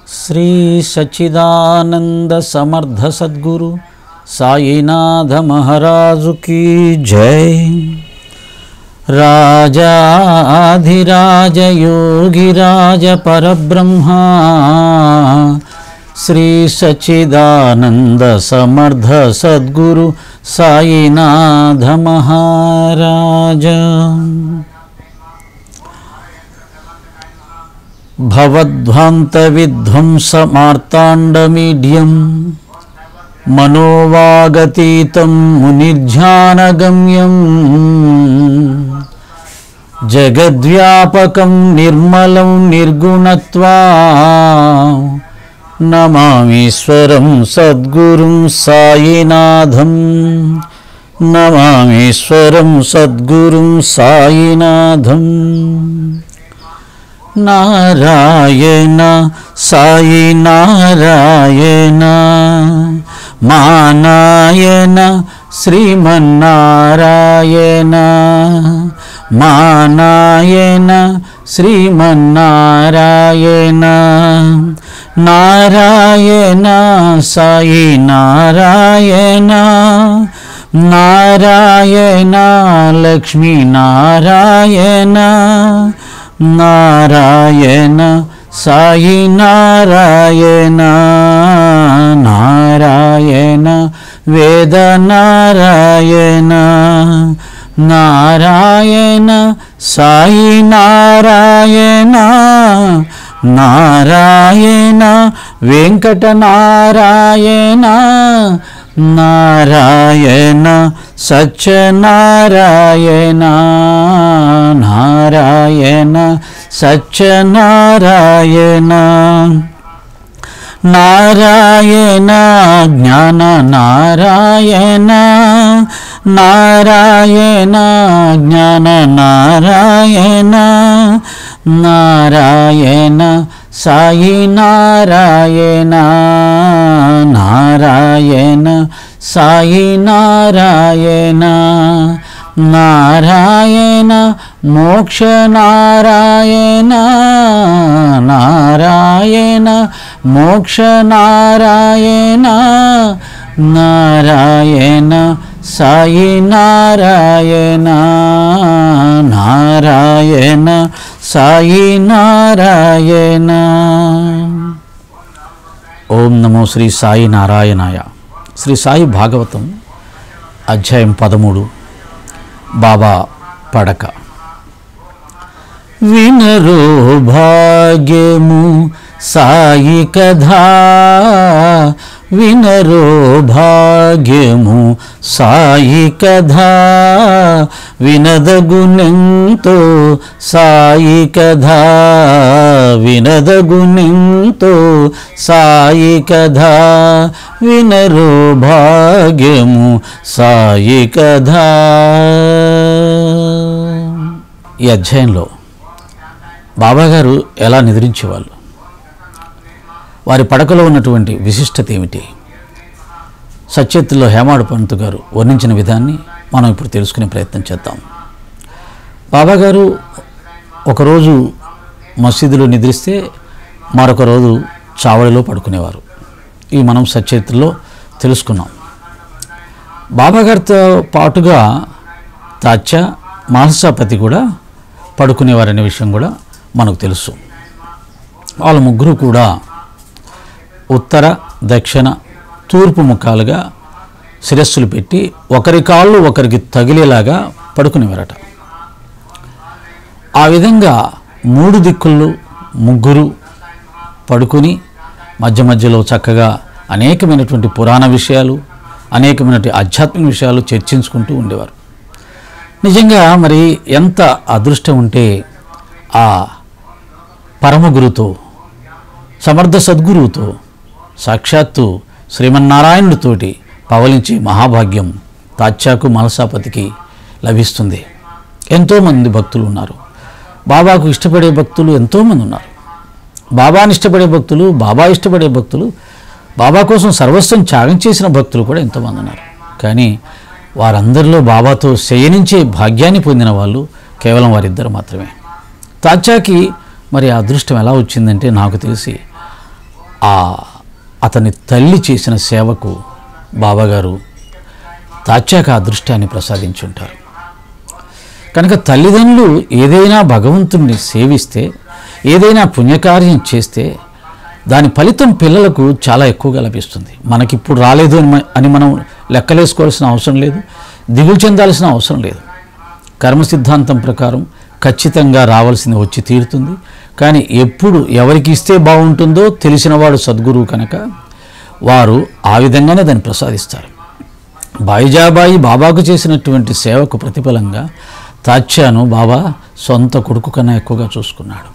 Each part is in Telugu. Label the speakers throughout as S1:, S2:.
S1: శ్రీ సచ్చిదానంద సమర్థ సద్గురు సాయినాథ మహారాజు కీ జై రాజాధిరాజ యోగిరాజ పరబ్రహ్మ శ్రీ సచ్చిదానంద సమర్థ సద్గురు సాయినాథ మహారాజ భవద్వాంతవిధ్వంసమార్తాండమీడ్యం మనోవాగతీతం మునిర్ధ్యానగమ్యం జగద్వ్యాపకం నిర్మలం నిర్గుణత్వా నమామీశ్వరం సద్గురుం సాయినాథం నమామీశ్వరం సద్గురుం సాయినాథం నారాయణ సాయి నారాయణ మానాయన శ్రీమన్నారాయణ మానాయన శ్రీమన్నారాయణ నారాయణ సాయి నారాయణ నారాయణ లక్ష్మీ నారాయణ నారాయణ సాయి నారాయణ నారాయణ వేద నారాయణ నారాయణ సాయి నారాయణ నారాయణ వెంకట నారాయణ నారాయణ సత్యనారాయణ నారాయణ సత్యనారాయణ నారాయణ జ్ఞాన నారాయణ నారాయణ జ్ఞాన నారాయణ నారాయణ సాయి నారాయణ నారాయణ సాయి నారాయణ నారాయణ మోక్ష నారాయణ నారాయణ మోక్ష నారాయణ నారాయణ సాయి నారాయణ నారాయణ సాయి నారాయణ ఓం నమో శ్రీ సాయి నారాయణాయ శ్రీ సాయి భాగవతం అధ్యాయం పదమూడు బాబా పడక వినరో భాగ్యము సాయి కథా వినరో భాగ్యము సాయి కథా వినదగునెంతో సాయి కథా వినదగునెంతో సాయి కథా వినరో భాగ్యము సాయి కథా ఈ అధ్యాయంలో బాబాగారు ఎలా నిద్రించేవాళ్ళు వారి పడకలో ఉన్నటువంటి విశిష్టత ఏమిటి సత్యత్తులో హేమాడు పంతు గారు వర్ణించిన విధాన్ని మనం ఇప్పుడు తెలుసుకునే ప్రయత్నం చేద్దాం బాబాగారు ఒకరోజు మసీదులో నిద్రిస్తే మరొక రోజు చావడిలో పడుకునేవారు ఇవి మనం సచరిత్రలో తెలుసుకున్నాం బాబాగారితో పాటుగా తాచ మానసాపతి కూడా పడుకునేవారనే విషయం కూడా మనకు తెలుసు వాళ్ళ ముగ్గురు కూడా ఉత్తర దక్షిణ తూర్పు ముఖాలుగా శిరస్సులు పెట్టి ఒకరి కాళ్ళు ఒకరికి తగిలేలాగా పడుకునేవారట ఆ విధంగా మూడు దిక్కుల్లో ముగ్గురు పడుకుని మధ్య మధ్యలో చక్కగా అనేకమైనటువంటి పురాణ విషయాలు అనేకమైనటువంటి ఆధ్యాత్మిక విషయాలు చర్చించుకుంటూ ఉండేవారు నిజంగా మరి ఎంత అదృష్టం ఉంటే ఆ పరమగురుతో సమర్థ సద్గురువుతో సాక్షాత్తు శ్రీమన్నారాయణుడితోటి పవలించే మహాభాగ్యం తాత్యాకు మలసాపతికి లభిస్తుంది ఎంతోమంది భక్తులు ఉన్నారు బాబాకు ఇష్టపడే భక్తులు ఎంతోమంది ఉన్నారు బాబాని ఇష్టపడే భక్తులు బాబా ఇష్టపడే భక్తులు బాబా కోసం సర్వస్వం త్యాగం చేసిన భక్తులు కూడా ఎంతోమంది ఉన్నారు కానీ వారందరిలో బాబాతో శయనించే భాగ్యాన్ని పొందిన వాళ్ళు కేవలం వారిద్దరు మాత్రమే తాచాకి మరి ఆ అదృష్టం ఎలా వచ్చిందంటే నాకు తెలిసి ఆ అతని తల్లి చేసిన సేవకు బాబాగారు తాచాక అదృష్టాన్ని ప్రసాదించుంటారు కనుక తల్లిదండ్రులు ఏదైనా భగవంతుణ్ణి సేవిస్తే ఏదైనా పుణ్యకార్యం చేస్తే దాని ఫలితం పిల్లలకు చాలా ఎక్కువగా లభిస్తుంది మనకిప్పుడు రాలేదు అని మ- అని మనం లెక్కలేసుకోవాల్సిన అవసరం లేదు దిగులు చెందాల్సిన అవసరం లేదు కర్మ సిద్ధాంతం ప్రకారం ఖచ్చితంగా రావాల్సింది వచ్చి తీరుతుంది కానీ ఎప్పుడు ఎవరికి ఇస్తే బాగుంటుందో తెలిసినవాడు సద్గురువు కనుక వారు ఆ విధంగానే దాన్ని ప్రసాదిస్తారు బాయిజాబాయి బాబాకు చేసినటువంటి సేవకు ప్రతిఫలంగా తాచ్యాను బాబా సొంత కొడుకు కన్నా ఎక్కువగా చూసుకున్నాడు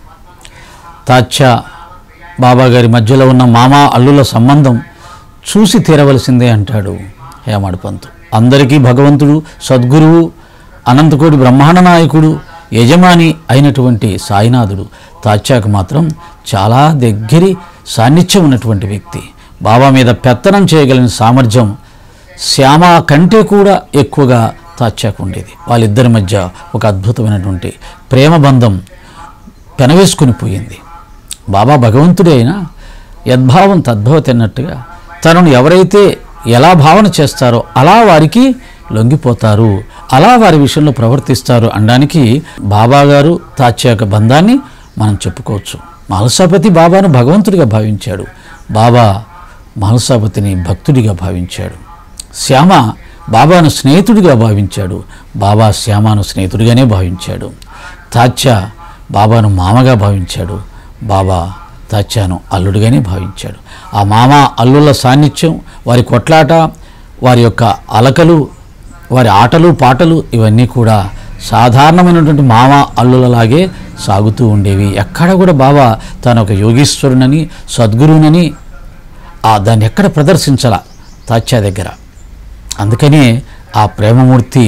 S1: తాచ్యా బాబా గారి మధ్యలో ఉన్న మామ అల్లుల సంబంధం చూసి తీరవలసిందే అంటాడు హేమాడు పంతు అందరికీ భగవంతుడు సద్గురువు అనంతకోటి బ్రహ్మాండ నాయకుడు యజమాని అయినటువంటి సాయినాథుడు తాచ్యాకు మాత్రం చాలా దగ్గరి సాన్నిధ్యం ఉన్నటువంటి వ్యక్తి బాబా మీద పెత్తనం చేయగలిగిన సామర్థ్యం శ్యామ కంటే కూడా ఎక్కువగా తాచ్యాకు ఉండేది వాళ్ళిద్దరి మధ్య ఒక అద్భుతమైనటువంటి ప్రేమ బంధం పెనవేసుకుని పోయింది బాబా భగవంతుడే అయినా యద్భావం తద్భవతి అన్నట్టుగా తనను ఎవరైతే ఎలా భావన చేస్తారో అలా వారికి లొంగిపోతారు అలా వారి విషయంలో ప్రవర్తిస్తారు అనడానికి బాబా గారు తాచ్య యొక్క బంధాన్ని మనం చెప్పుకోవచ్చు మహల్సాపతి బాబాను భగవంతుడిగా భావించాడు బాబా మహల్సాపతిని భక్తుడిగా భావించాడు శ్యామ బాబాను స్నేహితుడిగా భావించాడు బాబా శ్యామాను స్నేహితుడిగానే భావించాడు తాచ్య బాబాను మామగా భావించాడు బాబా తాచ్యాను అల్లుడిగానే భావించాడు ఆ మామ అల్లుల సాన్నిధ్యం వారి కొట్లాట వారి యొక్క అలకలు వారి ఆటలు పాటలు ఇవన్నీ కూడా సాధారణమైనటువంటి మామ అల్లులలాగే సాగుతూ ఉండేవి ఎక్కడ కూడా బాబా తాను ఒక యోగీశ్వరునని సద్గురువునని ఆ దాన్ని ఎక్కడ ప్రదర్శించాల తాచ్యా దగ్గర అందుకనే ఆ ప్రేమమూర్తి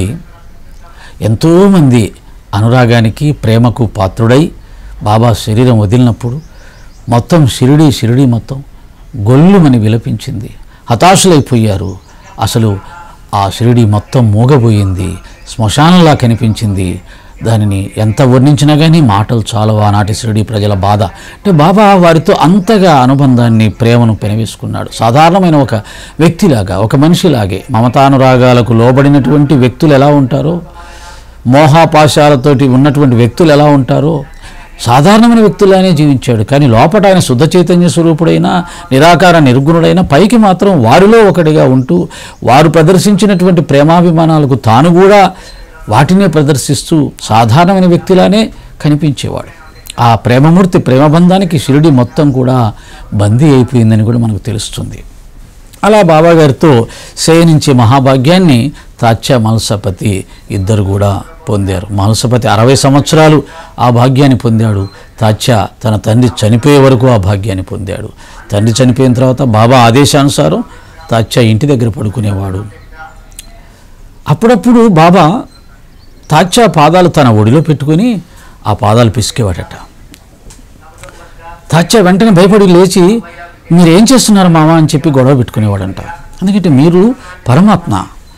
S1: ఎంతోమంది అనురాగానికి ప్రేమకు పాత్రుడై బాబా శరీరం వదిలినప్పుడు మొత్తం షిరిడి షిరిడి మొత్తం గొల్లుమని విలపించింది హతాశులైపోయారు అసలు ఆ షిరిడి మొత్తం మూగబోయింది శ్మశానంలా కనిపించింది దానిని ఎంత వర్ణించినా కానీ మాటలు చాలవు ఆనాటి షిరిడి ప్రజల బాధ అంటే బాబా వారితో అంతగా అనుబంధాన్ని ప్రేమను పెనవేసుకున్నాడు సాధారణమైన ఒక వ్యక్తిలాగా ఒక మనిషిలాగే మమతానురాగాలకు లోబడినటువంటి వ్యక్తులు ఎలా ఉంటారో మోహాపాశాలతోటి ఉన్నటువంటి వ్యక్తులు ఎలా ఉంటారో సాధారణమైన వ్యక్తులానే జీవించాడు కానీ లోపట ఆయన శుద్ధ చైతన్య స్వరూపుడైన నిరాకార నిర్గుణుడైన పైకి మాత్రం వారిలో ఒకటిగా ఉంటూ వారు ప్రదర్శించినటువంటి ప్రేమాభిమానాలకు తాను కూడా వాటినే ప్రదర్శిస్తూ సాధారణమైన వ్యక్తిలానే కనిపించేవాడు ఆ ప్రేమమూర్తి ప్రేమబంధానికి షిరిడి మొత్తం కూడా బందీ అయిపోయిందని కూడా మనకు తెలుస్తుంది అలా బాబాగారితో శయనించే మహాభాగ్యాన్ని తాచ్య మల్సపతి ఇద్దరు కూడా పొందారు మల్సపతి అరవై సంవత్సరాలు ఆ భాగ్యాన్ని పొందాడు తాచ్య తన తండ్రి చనిపోయే వరకు ఆ భాగ్యాన్ని పొందాడు తండ్రి చనిపోయిన తర్వాత బాబా ఆదేశానుసారం తాచ్య ఇంటి దగ్గర పడుకునేవాడు అప్పుడప్పుడు బాబా తాచ్య పాదాలు తన ఒడిలో పెట్టుకొని ఆ పాదాలు పిసికేవాడట తాచ్య వెంటనే భయపడి లేచి మీరేం చేస్తున్నారు మామ అని చెప్పి గొడవ పెట్టుకునేవాడంట ఎందుకంటే మీరు పరమాత్మ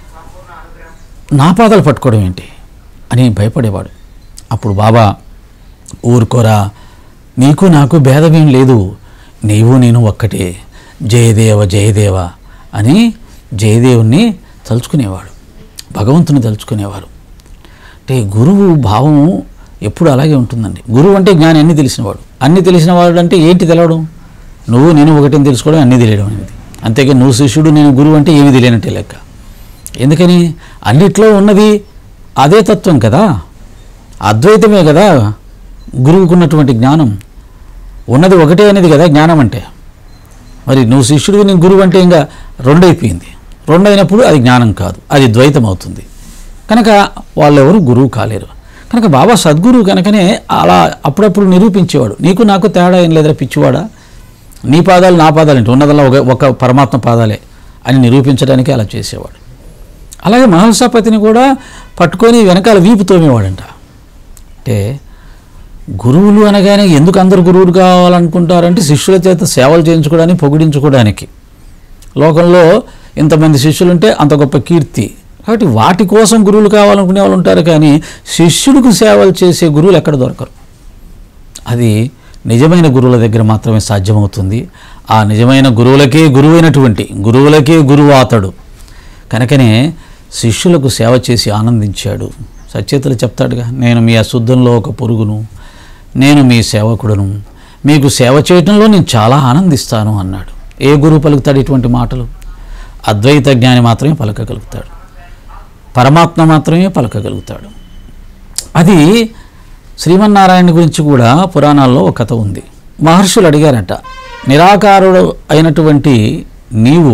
S1: నా పాదాలు పట్టుకోవడం ఏంటి అని భయపడేవాడు అప్పుడు బాబా ఊరుకోరా నీకు నాకు భేదమేం లేదు నీవు నేను ఒక్కటే జయదేవ జయదేవ అని జయదేవుణ్ణి తలుచుకునేవాడు భగవంతుని తలుచుకునేవారు అంటే గురువు భావము ఎప్పుడు అలాగే ఉంటుందండి గురువు అంటే జ్ఞాని అన్ని తెలిసినవాడు అన్ని తెలిసినవాడు అంటే ఏంటి తెలవడం నువ్వు నేను ఒకటిని తెలుసుకోవడం అన్నీ తెలియడం అనేది అంతేగా నువ్వు శిష్యుడు నేను గురువు అంటే ఏమీ తెలియనట్టే లెక్క ఎందుకని అన్నిట్లో ఉన్నది అదే తత్వం కదా అద్వైతమే కదా గురువుకున్నటువంటి జ్ఞానం ఉన్నది ఒకటే అనేది కదా జ్ఞానం అంటే మరి నువ్వు శిష్యుడివి నేను గురువు అంటే ఇంకా రెండైపోయింది రెండు అయినప్పుడు అది జ్ఞానం కాదు అది ద్వైతం అవుతుంది కనుక వాళ్ళెవరు గురువు కాలేరు కనుక బాబా సద్గురువు కనుకనే అలా అప్పుడప్పుడు నిరూపించేవాడు నీకు నాకు తేడా ఏం లేదురా పిచ్చివాడా నీ పాదాలు నా పాదాలు ఏంటి ఉన్నదల్లా ఒక ఒక పరమాత్మ పాదాలే అని నిరూపించడానికి అలా చేసేవాడు అలాగే మహల్సాపతిని కూడా పట్టుకొని వెనకాల వీపు తోమేవాడంట అంటే గురువులు అనగానే ఎందుకు అందరు గురువులు కావాలనుకుంటారంటే శిష్యుల చేత సేవలు చేయించుకోవడానికి పొగిడించుకోవడానికి లోకంలో ఇంతమంది శిష్యులు ఉంటే అంత గొప్ప కీర్తి కాబట్టి వాటి కోసం గురువులు కావాలనుకునే వాళ్ళు ఉంటారు కానీ శిష్యుడికి సేవలు చేసే గురువులు ఎక్కడ దొరకరు అది నిజమైన గురువుల దగ్గర మాత్రమే సాధ్యమవుతుంది ఆ నిజమైన గురువులకే గురువైనటువంటి గురువులకే గురువు అతడు కనుకనే శిష్యులకు సేవ చేసి ఆనందించాడు సచేతలు చెప్తాడుగా నేను మీ అశుద్ధంలో ఒక పురుగును నేను మీ సేవకుడును మీకు సేవ చేయటంలో నేను చాలా ఆనందిస్తాను అన్నాడు ఏ గురువు పలుకుతాడు ఇటువంటి మాటలు అద్వైత జ్ఞాని మాత్రమే పలకగలుగుతాడు పరమాత్మ మాత్రమే పలకగలుగుతాడు అది శ్రీమన్నారాయణ గురించి కూడా పురాణాల్లో ఒక కథ ఉంది మహర్షులు అడిగారట నిరాకారుడు అయినటువంటి నీవు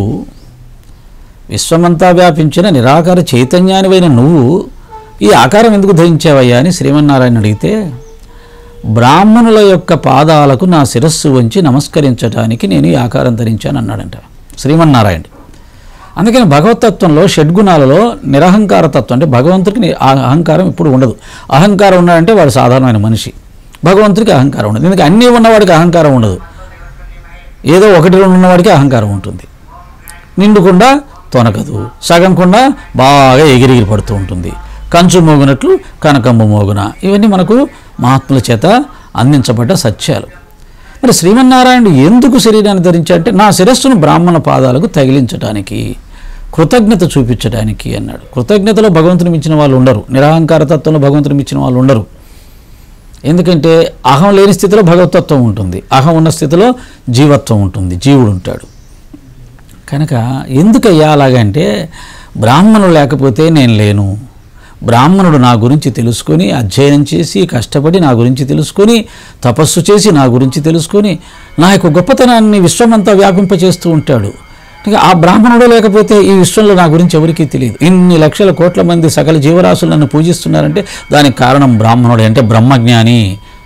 S1: విశ్వమంతా వ్యాపించిన నిరాకార చైతన్యానివైన నువ్వు ఈ ఆకారం ఎందుకు ధరించావయ్యా అని శ్రీమన్నారాయణ అడిగితే బ్రాహ్మణుల యొక్క పాదాలకు నా శిరస్సు వంచి నమస్కరించడానికి నేను ఈ ఆకారం ధరించాను అన్నాడంట శ్రీమన్నారాయణ అందుకని భగవతత్వంలో షడ్గుణాలలో నిరహంకార తత్వం అంటే భగవంతుడికి ని- ఆ అహంకారం ఇప్పుడు ఉండదు అహంకారం ఉన్నాడంటే వాడు సాధారణమైన మనిషి భగవంతుడికి అహంకారం ఉండదు ఎందుకంటే అన్నీ ఉన్నవాడికి అహంకారం ఉండదు ఏదో ఒకటి రెండు ఉన్నవాడికి అహంకారం ఉంటుంది నిండుకుండా తొనకదు సగం కుండా బాగా ఎగిరిగిరి పడుతూ ఉంటుంది కంచు మోగినట్లు కనకంబు మోగున ఇవన్నీ మనకు మహాత్ముల చేత అందించబడ్డ సత్యాలు మరి శ్రీమన్నారాయణుడు ఎందుకు శరీరాన్ని ధరించాడంటే నా శిరస్సును బ్రాహ్మణ పాదాలకు తగిలించడానికి కృతజ్ఞత చూపించడానికి అన్నాడు కృతజ్ఞతలో భగవంతుని మించిన వాళ్ళు ఉండరు నిరహంకార తత్వంలో భగవంతుని మించిన వాళ్ళు ఉండరు ఎందుకంటే అహం లేని స్థితిలో భగవతత్వం ఉంటుంది అహం ఉన్న స్థితిలో జీవత్వం ఉంటుంది జీవుడు ఉంటాడు కనుక ఎందుకయ్యా అలాగంటే బ్రాహ్మణుడు లేకపోతే నేను లేను బ్రాహ్మణుడు నా గురించి తెలుసుకొని అధ్యయనం చేసి కష్టపడి నా గురించి తెలుసుకొని తపస్సు చేసి నా గురించి తెలుసుకొని నా యొక్క గొప్పతనాన్ని విశ్వమంతా వ్యాపింపచేస్తూ ఉంటాడు ఇక ఆ బ్రాహ్మణుడు లేకపోతే ఈ విశ్వంలో నా గురించి ఎవరికీ తెలియదు ఇన్ని లక్షల కోట్ల మంది సకల జీవరాశులు నన్ను పూజిస్తున్నారంటే దానికి కారణం బ్రాహ్మణుడు అంటే బ్రహ్మజ్ఞాని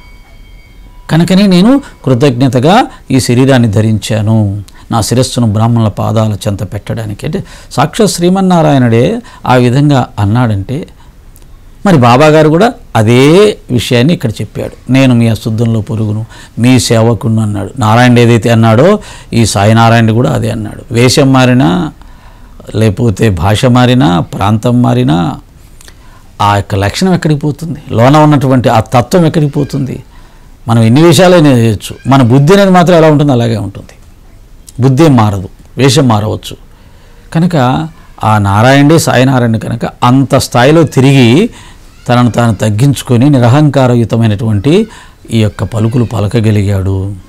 S1: కనుకనే నేను కృతజ్ఞతగా ఈ శరీరాన్ని ధరించాను నా శిరస్సును బ్రాహ్మణుల పాదాల చెంత పెట్టడానికి అంటే సాక్షాత్ శ్రీమన్నారాయణుడే ఆ విధంగా అన్నాడంటే మరి బాబాగారు కూడా అదే విషయాన్ని ఇక్కడ చెప్పాడు నేను మీ అశుద్ధంలో పొరుగును మీ సేవకును అన్నాడు నారాయణ ఏదైతే అన్నాడో ఈ సాయినారాయణ కూడా అదే అన్నాడు వేషం మారినా లేకపోతే భాష మారినా ప్రాంతం మారినా ఆ యొక్క లక్షణం ఎక్కడికి పోతుంది లోన ఉన్నటువంటి ఆ తత్వం ఎక్కడికి పోతుంది మనం ఎన్ని విషయాలైనా చేయొచ్చు మన బుద్ధి అనేది మాత్రం ఎలా ఉంటుంది అలాగే ఉంటుంది బుద్ధి ఏం మారదు వేషం మారవచ్చు కనుక ఆ నారాయణే సాయినారాయణ కనుక అంత స్థాయిలో తిరిగి తనను తాను తగ్గించుకొని నిరహంకారయుతమైనటువంటి ఈ యొక్క పలుకులు పలకగలిగాడు